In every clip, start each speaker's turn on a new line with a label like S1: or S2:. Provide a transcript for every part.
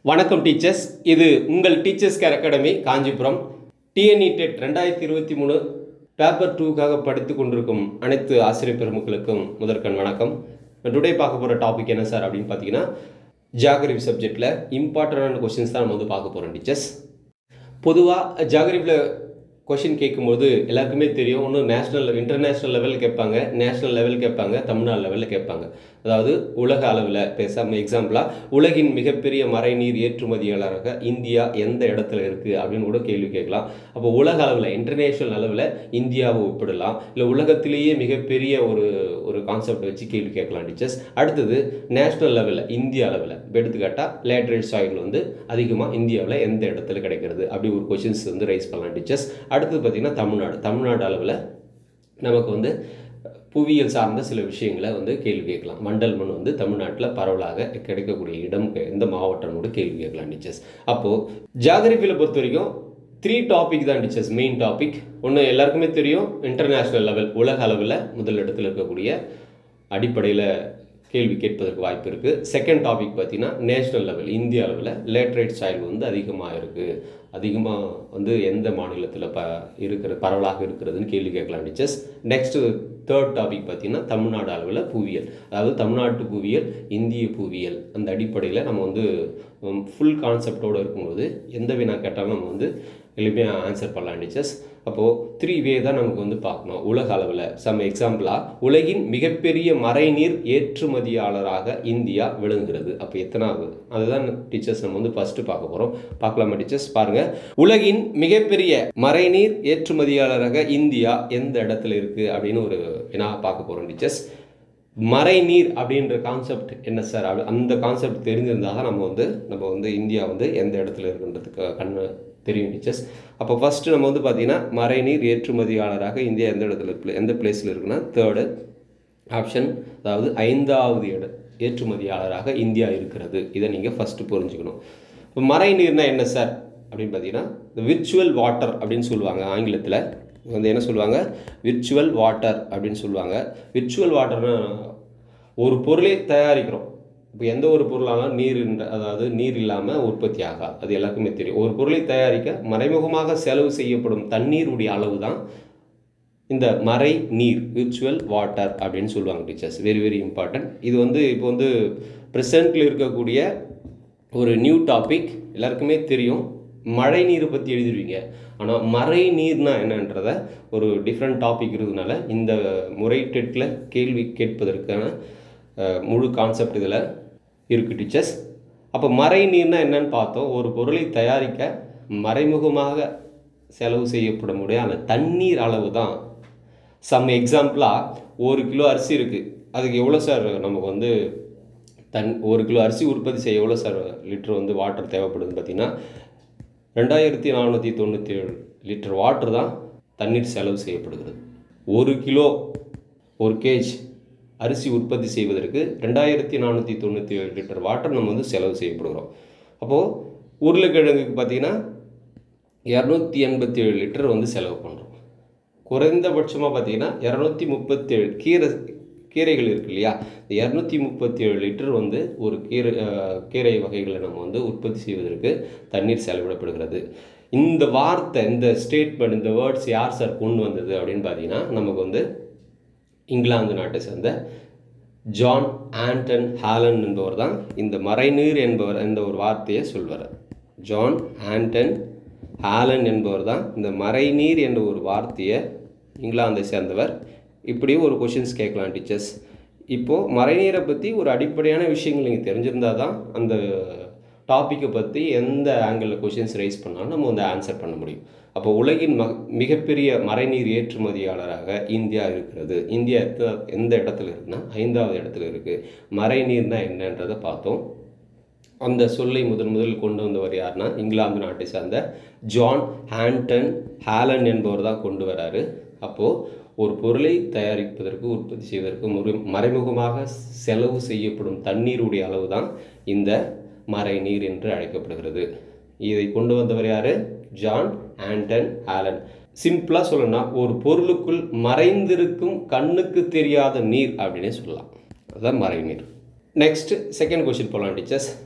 S1: வணக்கம் டீச்சர்ஸ் இது உங்கள் teachers care academy Kanchipuram TNE TET ரெண்டாயிரத்தி இருபத்தி மூணு பேப்பர் டூக்காக படித்து கொண்டிருக்கும் அனைத்து ஆசிரியர் பெருமக்களுக்கும் முதற்கண் வணக்கம் டுடே பார்க்க போகிற டாபிக் என்ன சார் அப்படின்னு பார்த்தீங்கன்னா ஜாகிரபி சப்ஜெக்டில் இம்பார்ட்டண்டான கொஸ்டின்ஸ் தான் நம்ம வந்து பார்க்க போகிறோம் டீச்சர்ஸ் பொதுவாக ஜாகிரபியில் கொஷின் கேட்கும்போது எல்லாருக்குமே தெரியும் ஒன்று நேஷ்னல் இன்டர்நேஷ்னல் லெவலில் கேட்பாங்க நேஷ்னல் லெவல் கேட்பாங்க தமிழ்நாடு லெவலில் கேட்பாங்க அதாவது உலக அளவில் பேசாமல் எக்ஸாம்பிளாக உலகின் மிகப்பெரிய மறைநீர் ஏற்றுமதியாளராக இந்தியா எந்த இடத்துல இருக்குது அப்படின்னு கூட கேள்வி கேட்கலாம் அப்போ உலக அளவில் இன்டர்நேஷ்னல் அளவில் இந்தியாவை ஒப்பிடலாம் இல்லை உலகத்திலேயே மிகப்பெரிய ஒரு ஒரு கான்செப்ட் வச்சு கேள்வி கேட்கலாம் டீச்சர்ஸ் அடுத்தது நேஷ்னல் லெவலில் இந்திய அளவில் இப்போ எடுத்துக்காட்டால் லேட்ரேட் சாயில் வந்து அதிகமாக இந்தியாவில் எந்த இடத்துல கிடைக்கிறது அப்படி ஒரு கொஷின்ஸ் வந்து ரைஸ் பண்ணலாம் டீச்சர்ஸ் அடுத்தது பார்த்திங்கன்னா தமிழ்நாடு தமிழ்நாடு அளவில் நமக்கு வந்து புவியியல் சார்ந்த சில விஷயங்களை வந்து கேள்வி கேட்கலாம் மண்டல் மண் வந்து தமிழ்நாட்டில் பரவலாக கிடைக்கக்கூடிய இடம் எந்த மாவட்டம்னு கேள்வி கேட்கலாம் டீச்சர்ஸ் அப்போது ஜாகிரபியில் பொறுத்த வரைக்கும் த்ரீ டாபிக் தான் டீச்சர்ஸ் மெயின் டாபிக் ஒன்று எல்லாருக்குமே தெரியும் இன்டர்நேஷ்னல் லெவல் உலக அளவில் முதல் இடத்துல இருக்கக்கூடிய அடிப்படையில் கேள்வி கேட்பதற்கு வாய்ப்பு இருக்குது செகண்ட் டாபிக் பார்த்தீங்கன்னா நேஷ்னல் லெவல் இந்திய அளவில் லேட்ரேட் சாயில் வந்து அதிகமாக இருக்குது அதிகமாக வந்து எந்த மாநிலத்தில் ப இருக்கிற பரவலாக இருக்கிறதுன்னு கேள்வி கேட்கலாம் டீச்சர்ஸ் நெக்ஸ்ட்டு தேர்ட் டாபிக் பார்த்தீங்கன்னா தமிழ்நாடு அளவில் புவியியல் அதாவது தமிழ்நாட்டு புவியியல் இந்திய புவியியல் அந்த அடிப்படையில் நம்ம வந்து ஃபுல் கான்செப்டோடு இருக்கும்போது எந்த வினா கேட்டாலும் நம்ம வந்து எளிமையாக ஆன்சர் பண்ணலாம் டீச்சர்ஸ் அப்போது த்ரீ வே தான் நமக்கு வந்து பார்க்கணும் உலக அளவில் சம் எக்ஸாம்பிளாக உலகின் மிகப்பெரிய மறைநீர் ஏற்றுமதியாளராக இந்தியா விளங்குகிறது அப்போ எத்தனாவது அதுதான் டீச்சர்ஸ் நம்ம வந்து ஃபஸ்ட்டு பார்க்க போகிறோம் பார்க்கலாமா டீச்சர்ஸ் பாருங்கள் உலகின் மிகப்பெரிய மறைநீர் ஏற்றுமதியாளராக இந்தியா எந்த இடத்துல இருக்குது அப்படின்னு ஒரு வினா பார்க்க போகிறோம் டீச்சர்ஸ் மறைநீர் அப்படின்ற கான்செப்ட் என்ன சார் அப்படி அந்த கான்செப்ட் தெரிஞ்சிருந்தால் தான் நம்ம வந்து நம்ம வந்து இந்தியா வந்து எந்த இடத்துல இருக்குன்றதுக்கு கண்ணு தெரியும் டீச்சர்ஸ் அப்போ ஃபஸ்ட்டு நம்ம வந்து பார்த்திங்கன்னா மறைநீர் ஏற்றுமதியாளராக இந்தியா எந்த இடத்துல எந்த பிளேஸில் இருக்குன்னா தேர்டு ஆப்ஷன் அதாவது ஐந்தாவது இட ஏற்றுமதியாளராக இந்தியா இருக்கிறது இதை நீங்கள் ஃபஸ்ட்டு புரிஞ்சுக்கணும் இப்போ மறைநீர்னா என்ன சார் அப்படின்னு பார்த்தீங்கன்னா இந்த விர்ச்சுவல் வாட்டர் அப்படின்னு சொல்லுவாங்க ஆங்கிலத்தில் வந்து என்ன சொல்லுவாங்க விர்ச்சுவல் வாட்டர் அப்படின்னு சொல்லுவாங்க விர்ச்சுவல் வாட்டர்னா ஒரு பொருளை தயாரிக்கிறோம் இப்போ எந்த ஒரு பொருளாலும் நீர் அதாவது நீர் இல்லாமல் உற்பத்தி ஆகாது அது எல்லாருக்குமே தெரியும் ஒரு பொருளை தயாரிக்க மறைமுகமாக செலவு செய்யப்படும் தண்ணீருடைய அளவு தான் இந்த மறை நீர் விர்ச்சுவல் வாட்டர் அப்படின்னு சொல்லுவாங்க டீச்சர்ஸ் வெரி வெரி இம்பார்ட்டன்ட் இது வந்து இப்போ வந்து ப்ரெசண்ட்டில் இருக்கக்கூடிய ஒரு நியூ டாபிக் எல்லாருக்குமே தெரியும் மழை நீரை பற்றி எழுதிடுவீங்க ஆனால் மறை நீர்னா என்னன்றத ஒரு டிஃப்ரெண்ட் டாபிக் இருக்கிறதுனால இந்த முறை டெட்டில் கேள்வி கேட்பதற்கான முழு கான்செப்ட் இதில் இருக்குது டீச்சர்ஸ் அப்போ மறை நீர்னா என்னன்னு பார்த்தோம் ஒரு பொருளை தயாரிக்க மறைமுகமாக செலவு செய்யப்பட முடிய அந்த தண்ணீர் அளவு தான் சம் எக்ஸாம்பிளாக ஒரு கிலோ அரிசி இருக்குது அதுக்கு எவ்வளோ சார் நமக்கு வந்து தன் ஒரு கிலோ அரிசி உற்பத்தி செய்ய எவ்வளோ சார் லிட்டர் வந்து வாட்டர் தேவைப்படுதுன்னு பார்த்தீங்கன்னா ரெண்டாயிரத்தி நானூற்றி தொண்ணூற்றி ஏழு லிட்டர் வாட்டர் தான் தண்ணீர் செலவு செய்யப்படுகிறது ஒரு கிலோ ஒரு கேஜ் அரிசி உற்பத்தி செய்வதற்கு ரெண்டாயிரத்தி நானூற்றி தொண்ணூற்றி ஏழு லிட்டர் வாட்டர் நம்ம வந்து செலவு செய்யப்படுகிறோம் அப்போது உருளைக்கிழங்குக்கு பார்த்திங்கன்னா இரநூத்தி எண்பத்தி ஏழு லிட்டர் வந்து செலவு பண்ணுறோம் குறைந்தபட்சமாக பார்த்திங்கன்னா இரநூத்தி முப்பத்தி ஏழு கீரை கீரைகள் இருக்கு இல்லையா இந்த இரநூத்தி முப்பத்தி ஏழு லிட்டர் வந்து ஒரு கீரை கீரை வகைகளை நம்ம வந்து உற்பத்தி செய்வதற்கு தண்ணீர் செலவிடப்படுகிறது இந்த வார்த்தை இந்த ஸ்டேட்மெண்ட் இந்த வேர்ட்ஸ் யார் சார் கொண்டு வந்தது அப்படின்னு பார்த்தீங்கன்னா நமக்கு வந்து இங்கிலாந்து நாட்டை சேர்ந்த ஜான் ஆண்டன் ஹாலன் என்பவர் தான் இந்த மறைநீர் என்பவர் இந்த ஒரு வார்த்தையை சொல்வார் ஜான் ஆண்டன் ஹாலன் என்பவர் தான் இந்த மறைநீர் என்ற ஒரு வார்த்தையை இங்கிலாந்தை சேர்ந்தவர் இப்படியும் ஒரு கொஷின்ஸ் கேட்கலாம் டீச்சர்ஸ் இப்போது மறைநீரை பற்றி ஒரு அடிப்படையான விஷயங்கள் நீங்கள் தெரிஞ்சிருந்தால் தான் அந்த டாப்பிக்கை பற்றி எந்த ஆங்கிளில் கொஷின்ஸ் ரைஸ் பண்ணாலும் நம்ம வந்து ஆன்சர் பண்ண முடியும் அப்போ உலகின் ம மிகப்பெரிய மறைநீர் ஏற்றுமதியாளராக இந்தியா இருக்கிறது இந்தியா எந்த இடத்துல இருக்குன்னா ஐந்தாவது இடத்துல இருக்குது மறைநீர்னா என்னன்றதை பார்த்தோம் அந்த சொல்லை முதன் முதல் கொண்டு வந்தவர் யாருன்னா இங்கிலாந்து நாட்டை சார்ந்த ஜான் ஹாண்டன் ஹாலன் என்பவர் தான் கொண்டு வராரு அப்போது ஒரு பொருளை தயாரிப்பதற்கு உற்பத்தி செய்வதற்கு முறை மறைமுகமாக செலவு செய்யப்படும் தண்ணீருடைய அளவு தான் இந்த மறைநீர் என்று அழைக்கப்படுகிறது இதை கொண்டு வந்தவர் யார் ஜான் ஆண்டன் ஆலன் சிம்பிளாக சொல்லணும்னா ஒரு பொருளுக்குள் மறைந்திருக்கும் கண்ணுக்கு தெரியாத நீர் அப்படின்னே சொல்லலாம் அதுதான் மறைநீர் நெக்ஸ்ட் செகண்ட் கொஷின் போகலாம் டீச்சர்ஸ்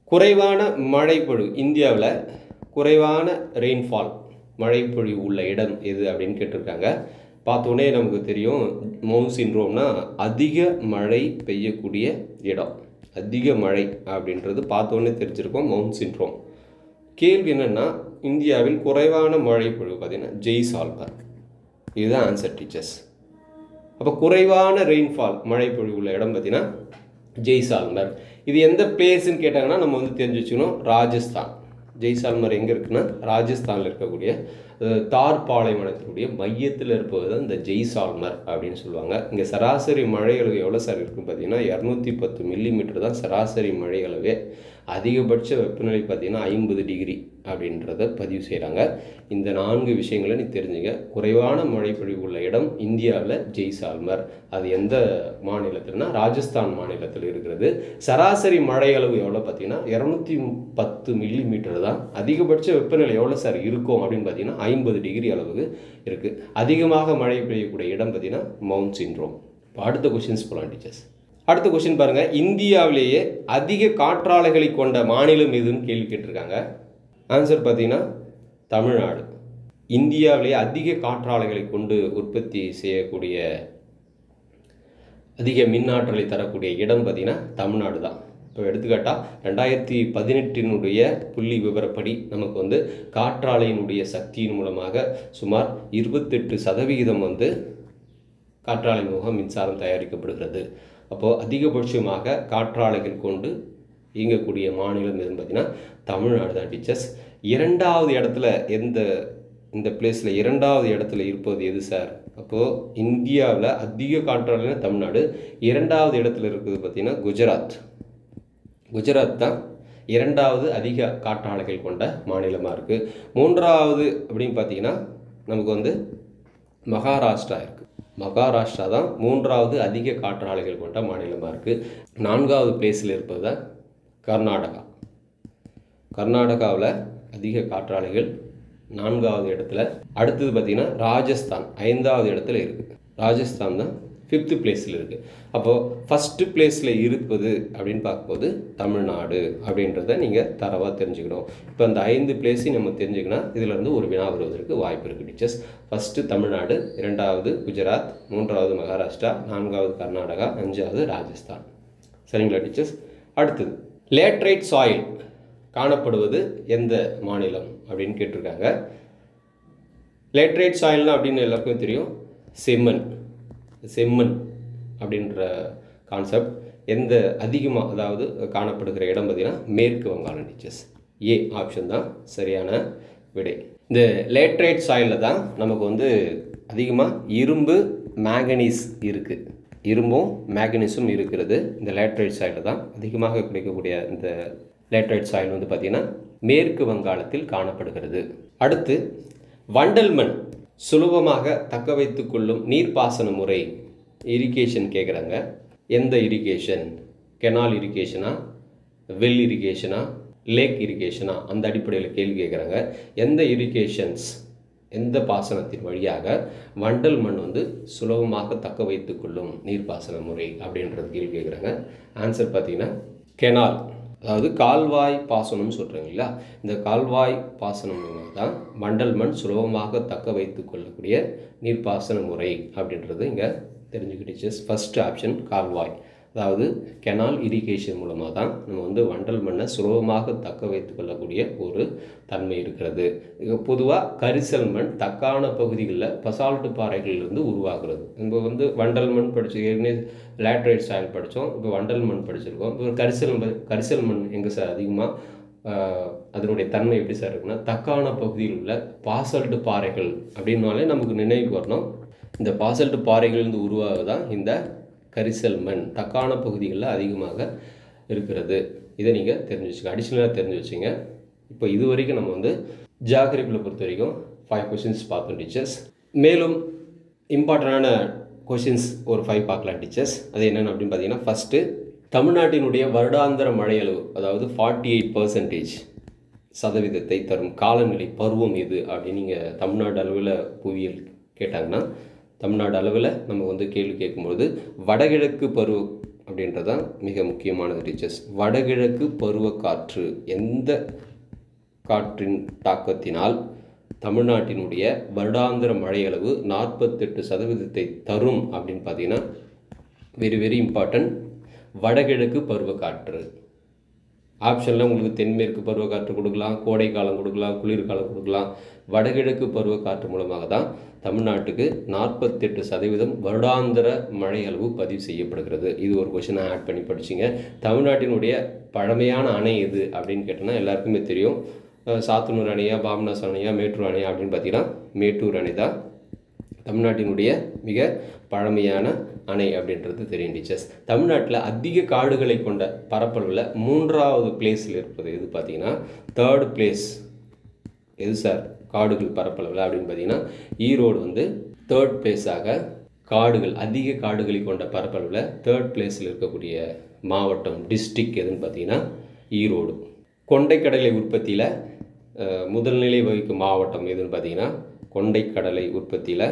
S1: குறைவான மழைப்பொழிவு இந்தியாவில் குறைவான ரெயின்ஃபால் மழைப்பொழிவு உள்ள இடம் எது அப்படின்னு கேட்டிருக்காங்க பார்த்தோன்னே நமக்கு தெரியும் மவுண்ட் சின்ரோம்னா அதிக மழை பெய்யக்கூடிய இடம் அதிக மழை அப்படின்றது பார்த்தோன்னே தெரிஞ்சிருக்கோம் மவுண்ட் சின்ரோம் கேள்வி என்னென்னா இந்தியாவில் குறைவான மழை பொழிவு பார்த்தீங்கன்னா ஜெய்சால்மர் இதுதான் ஆன்சர் டீச்சர்ஸ் அப்போ குறைவான ரெயின்ஃபால் மழை பொழிவு உள்ள இடம் பார்த்தீங்கன்னா ஜெய்சால்மர் இது எந்த பிளேஸ்ன்னு கேட்டாங்கன்னா நம்ம வந்து தெரிஞ்சு வச்சுக்கணும் ராஜஸ்தான் ஜெய்சால்மர் எங்கே இருக்குன்னா ராஜஸ்தானில் இருக்கக்கூடிய அஹ், தார் பாலைவனத்தினுடைய மையத்தில் இருப்பது தான் இந்த ஜெய்சால்மர் அப்படின்னு சொல்லுவாங்க இங்கே சராசரி மழை அளவு எவ்வளோ சார் இருக்குன்னு பார்த்தீங்கன்னா இரநூத்தி பத்து மில்லிமீட்டர் தான் சராசரி மழை அளவே அதிகபட்ச வெப்பநிலை பார்த்தீங்கன்னா ஐம்பது டிகிரி அப்படின்றத பதிவு செய்கிறாங்க இந்த நான்கு விஷயங்களை நீ தெரிஞ்சுங்க குறைவான மழைப்பொழிவு உள்ள இடம் இந்தியாவில் ஜெய்சால்மர் அது எந்த மாநிலத்தில்னா ராஜஸ்தான் மாநிலத்தில் இருக்கிறது சராசரி மழை அளவு எவ்வளோ பார்த்தீங்கன்னா இரநூத்தி பத்து மில்லி மீட்டர் தான் அதிகபட்ச வெப்பநிலை எவ்வளோ சார் இருக்கும் அப்படின்னு பார்த்தீங்கன்னா ஐம்பது டிகிரி அளவுக்கு இருக்குது அதிகமாக மழை பெய்யக்கூடிய இடம் பார்த்தீங்கன்னா மவுண்ட் சின்ரோம் இப்போ அடுத்த கொஷின்ஸ் போகலாம் டீச்சர்ஸ் அடுத்த கொஷின் பாருங்க இந்தியாவிலேயே அதிக காற்றாலைகளை கொண்ட மாநிலம் எதுன்னு கேள்வி கேட்டிருக்காங்க ஆன்சர் பார்த்தீங்கன்னா தமிழ்நாடு இந்தியாவிலேயே அதிக காற்றாலைகளை கொண்டு உற்பத்தி செய்யக்கூடிய அதிக மின்னாற்றலை தரக்கூடிய இடம் பார்த்தீங்கன்னா தமிழ்நாடு தான் இப்போ எடுத்துக்காட்டால் ரெண்டாயிரத்தி பதினெட்டினுடைய புள்ளி விவரப்படி நமக்கு வந்து காற்றாலையினுடைய சக்தியின் மூலமாக சுமார் இருபத்தெட்டு சதவிகிதம் வந்து காற்றாலை மூலம் மின்சாரம் தயாரிக்கப்படுகிறது அப்போது அதிகபட்சமாக காற்றாலைகள் கொண்டு இயங்கக்கூடிய மாநிலம் எதுன்னு பார்த்தீங்கன்னா தமிழ்நாடு தான் டீச்சர்ஸ் இரண்டாவது இடத்துல எந்த இந்த பிளேஸில் இரண்டாவது இடத்துல இருப்பது எது சார் அப்போது இந்தியாவில் அதிக காற்றாலைனா தமிழ்நாடு இரண்டாவது இடத்துல இருக்குது பார்த்தீங்கன்னா குஜராத் குஜராத் தான் இரண்டாவது அதிக காற்றாலைகள் கொண்ட மாநிலமாக இருக்குது மூன்றாவது அப்படின்னு பார்த்தீங்கன்னா நமக்கு வந்து மகாராஷ்டிரா இருக்குது மகாராஷ்டிரா தான் மூன்றாவது அதிக காற்றாலைகள் கொண்ட மாநிலமாக இருக்குது நான்காவது பிளேஸில் இருப்பது தான் கர்நாடகா கர்நாடகாவில் அதிக காற்றாலைகள் நான்காவது இடத்துல அடுத்தது பார்த்திங்கன்னா ராஜஸ்தான் ஐந்தாவது இடத்துல இருக்குது ராஜஸ்தான் தான் ஃபிஃப்த்து பிளேஸில் இருக்குது அப்போது ஃபஸ்ட்டு பிளேஸில் இருப்பது அப்படின்னு பார்க்கும்போது தமிழ்நாடு அப்படின்றத நீங்கள் தரவாக தெரிஞ்சுக்கணும் இப்போ அந்த ஐந்து பிளேஸையும் நம்ம தெரிஞ்சுக்கணும் இதிலிருந்து ஒரு வினா வருவதற்கு வாய்ப்பு இருக்குது டீச்சர்ஸ் ஃபஸ்ட்டு தமிழ்நாடு இரண்டாவது குஜராத் மூன்றாவது மகாராஷ்டிரா நான்காவது கர்நாடகா அஞ்சாவது ராஜஸ்தான் சரிங்களா டீச்சர்ஸ் அடுத்தது லேட்ரைட் சாயில் காணப்படுவது எந்த மாநிலம் அப்படின்னு கேட்டிருக்காங்க லேட்ரைட் சாயில்னா அப்படின்னு எல்லாருக்குமே தெரியும் செம்மண் செம்மண் அப்படின்ற கான்செப்ட் எந்த அதிகமாக அதாவது காணப்படுகிற இடம் பார்த்தீங்கன்னா மேற்கு வங்காளம் டீச்சர்ஸ் ஏ ஆப்ஷன் தான் சரியான விடை இந்த லேட்ரைட் சாயிலில் தான் நமக்கு வந்து அதிகமாக இரும்பு மேங்கனீஸ் இருக்குது இரும்பும் மேங்கனீஸும் இருக்கிறது இந்த லேட்ரைட் சாயிலில் தான் அதிகமாக கிடைக்கக்கூடிய இந்த லேட்ரைட் சாயில் வந்து பார்த்திங்கன்னா மேற்கு வங்காளத்தில் காணப்படுகிறது அடுத்து வண்டல் மண் சுலபமாக தக்க வைத்துக் கொள்ளும் நீர்ப்பாசன முறை இரிகேஷன் கேட்குறாங்க எந்த இரிகேஷன் கெனால் இரிகேஷனா வெல் இரிகேஷனா லேக் இரிகேஷனா அந்த அடிப்படையில் கேள்வி கேட்குறாங்க எந்த இரிகேஷன்ஸ் எந்த பாசனத்தின் வழியாக வண்டல் மண் வந்து சுலபமாக தக்க வைத்துக் கொள்ளும் நீர்ப்பாசன முறை அப்படின்றது கேள்வி கேட்குறாங்க ஆன்சர் பார்த்தீங்கன்னா கெனால் அதாவது கால்வாய் பாசனம்னு சொல்கிறீங்க இல்லையா இந்த கால்வாய் பாசனம் மூலமாக தான் வண்டல் மண் சுலபமாக தக்க வைத்துக் கொள்ளக்கூடிய நீர்ப்பாசன முறை அப்படின்றது இங்கே தெரிஞ்சுக்கிட்டுச்சு ஃபஸ்ட்டு ஆப்ஷன் கால்வாய் அதாவது கெனால் இரிகேஷன் மூலமாக தான் நம்ம வந்து வண்டல் மண்ணை சுலபமாக தக்க வைத்துக் கொள்ளக்கூடிய ஒரு தன்மை இருக்கிறது இது பொதுவாக கரிசல் மண் தக்கான பகுதிகளில் பசால்ட்டு பாறைகளிலிருந்து உருவாகிறது இப்போ வந்து வண்டல் மண் படிச்சு ஏற்கனவே லேட்ரைட் ஸ்டைல் படித்தோம் இப்போ வண்டல் மண் படிச்சிருக்கோம் இப்போ கரிசல் மண் கரிசல் மண் எங்கே சார் அதிகமாக அதனுடைய தன்மை எப்படி சார் இருக்குன்னா தக்கான பகுதியில் உள்ள பாசல்ட்டு பாறைகள் அப்படின்னாலே நமக்கு நினைவுக்கு வரணும் இந்த பாசல்ட்டு பாறைகளிலிருந்து உருவாகுதான் இந்த கரிசல் மண் தக்கான பகுதிகளில் அதிகமாக இருக்கிறது இதை நீங்கள் தெரிஞ்சு வச்சுங்க அடிஷ்னலாக தெரிஞ்சு வச்சுங்க இப்போ இது வரைக்கும் நம்ம வந்து ஜாகிரபியில் பொறுத்த வரைக்கும் ஃபைவ் கொஷின்ஸ் பார்த்தோம் டீச்சர்ஸ் மேலும் இம்பார்ட்டண்டான கொஷின்ஸ் ஒரு ஃபைவ் பார்க்கலாம் டீச்சர்ஸ் அது என்னென்னு அப்படின்னு பார்த்தீங்கன்னா ஃபஸ்ட்டு தமிழ்நாட்டினுடைய வருடாந்திர மழை அளவு அதாவது ஃபார்ட்டி எயிட் பர்சன்டேஜ் சதவீதத்தை தரும் காலநிலை பருவம் எது அப்படின்னு நீங்கள் தமிழ்நாடு அளவில் புவியியல் கேட்டாங்கன்னா தமிழ்நாடு அளவில் நம்ம வந்து கேள்வி கேட்கும்பொழுது வடகிழக்கு பருவ அப்படின்றதான் மிக முக்கியமானது டீச்சர்ஸ் வடகிழக்கு பருவக்காற்று எந்த காற்றின் தாக்கத்தினால் தமிழ்நாட்டினுடைய வருடாந்திர மழையளவு நாற்பத்தெட்டு சதவீதத்தை தரும் அப்படின்னு பார்த்தீங்கன்னா வெரி வெரி இம்பார்ட்டன்ட் வடகிழக்கு பருவக்காற்று ஆப்ஷனில் உங்களுக்கு தென்மேற்கு பருவக்காற்று கொடுக்கலாம் கோடை காலம் கொடுக்கலாம் குளிர்காலம் கொடுக்கலாம் வடகிழக்கு பருவக்காற்று மூலமாக தான் தமிழ்நாட்டுக்கு நாற்பத்தெட்டு சதவீதம் வருடாந்திர மழை அளவு பதிவு செய்யப்படுகிறது இது ஒரு கொஷினை ஆட் பண்ணி படிச்சிங்க தமிழ்நாட்டினுடைய பழமையான அணை எது அப்படின்னு கேட்டோன்னா எல்லாருக்குமே தெரியும் அஹ் சாத்தனூர் அணையா பாபநாஸ் அணையா மேட்டூர் அணையா அப்படின்னு பார்த்தீங்கன்னா மேட்டூர் அணை தான் தமிழ்நாட்டினுடைய மிக பழமையான அணை அப்படின்றது தெரியும் டீச்சர்ஸ் தமிழ்நாட்டில் அதிக காடுகளை கொண்ட பரப்பளவில் மூன்றாவது பிளேஸில் இருப்பது எது பார்த்தீங்கன்னா தேர்ட் பிளேஸ் எது சார் காடுகள் பரப்பளவில் அப்படின்னு பார்த்தீங்கன்னா ஈரோடு வந்து தேர்ட் பிளேஸாக காடுகள் அதிக காடுகளை கொண்ட பரப்பளவில் தேர்ட் பிளேஸில் இருக்கக்கூடிய மாவட்டம் டிஸ்ட்ரிக் எதுன்னு பார்த்தீங்கன்னா ஈரோடு கொண்டைக்கடலை உற்பத்தியில் அஹ், முதல்நிலை வகிக்கும் மாவட்டம் எதுன்னு பார்த்தீங்கன்னா கொண்டைக்கடலை உற்பத்தியில்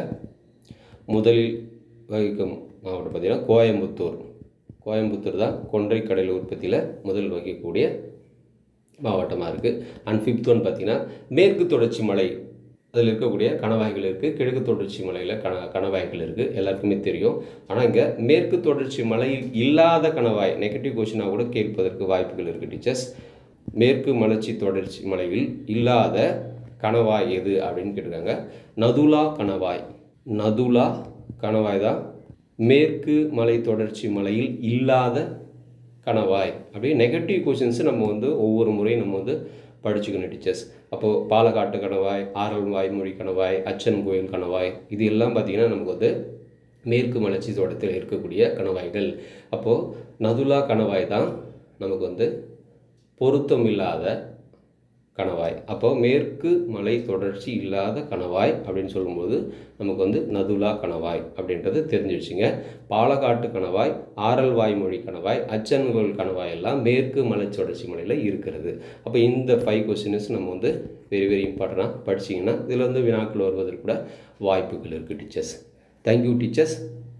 S1: முதலில் வகிக்கும் மாவட்டம் பார்த்தீங்கன்னா கோயம்புத்தூர் கோயம்புத்தூர் தான் கொண்டைக்கடலை உற்பத்தியில் முதல் வகிக்கக்கூடிய மாவட்டமாக இருக்குது அண்ட் ஃபிஃப்த் ஒன் பார்த்தீங்கன்னா மேற்கு தொடர்ச்சி மலை அதில் இருக்கக்கூடிய கணவாய்கள் இருக்குது கிழக்கு தொடர்ச்சி மலையில் கண கணவாய்கள் இருக்குது எல்லாருக்குமே தெரியும் ஆனால் இங்கே மேற்கு தொடர்ச்சி மலையில் இல்லாத கணவாய் நெகட்டிவ் கொஷினாக கூட கேட்பதற்கு வாய்ப்புகள் இருக்குது டீச்சர்ஸ் மேற்கு மலர்ச்சி தொடர்ச்சி மலையில் இல்லாத கணவாய் எது அப்படின்னு கேட்டிருக்காங்க நதுலா கணவாய் நதுலா கணவாய் தான் மேற்கு மலை தொடர்ச்சி மலையில் இல்லாத கணவாய் அப்படி நெகட்டிவ் கொஷின்ஸ் நம்ம வந்து ஒவ்வொரு முறையும் நம்ம வந்து படிச்சுக்கணும் டீச்சர்ஸ் அப்போது பாலக்காட்டு கணவாய் ஆரல் வாய்மொழி கணவாய் அச்சன் கோயில் கணவாய் இது எல்லாம் பார்த்திங்கன்னா நமக்கு வந்து மேற்கு மலர்ச்சி தோட்டத்தில் இருக்கக்கூடிய கணவாய்கள் அப்போது நதுலா கணவாய் தான் நமக்கு வந்து பொருத்தம் இல்லாத கணவாய் அப்போ மேற்கு மலை தொடர்ச்சி இல்லாத கணவாய் அப்படின்னு சொல்லும்போது நமக்கு வந்து நதுலா கணவாய் அப்படின்றது தெரிஞ்சு வச்சுங்க பாலக்காட்டு கணவாய் ஆரல் வாய்மொழி கணவாய் அச்சன்கோல் கணவாய் எல்லாம் மேற்கு மலை தொடர்ச்சி மலையில் இருக்கிறது அப்போ இந்த ஃபைவ் கொஸ்டின்ஸ் நம்ம வந்து வெரி வெரி இம்பார்ட்டண்ட்டாக படிச்சிங்கன்னா இதில் வந்து வினாக்கள் வருவதற்கு கூட வாய்ப்புகள் இருக்குது டீச்சர்ஸ் தேங்க்யூ டீச்சர்ஸ்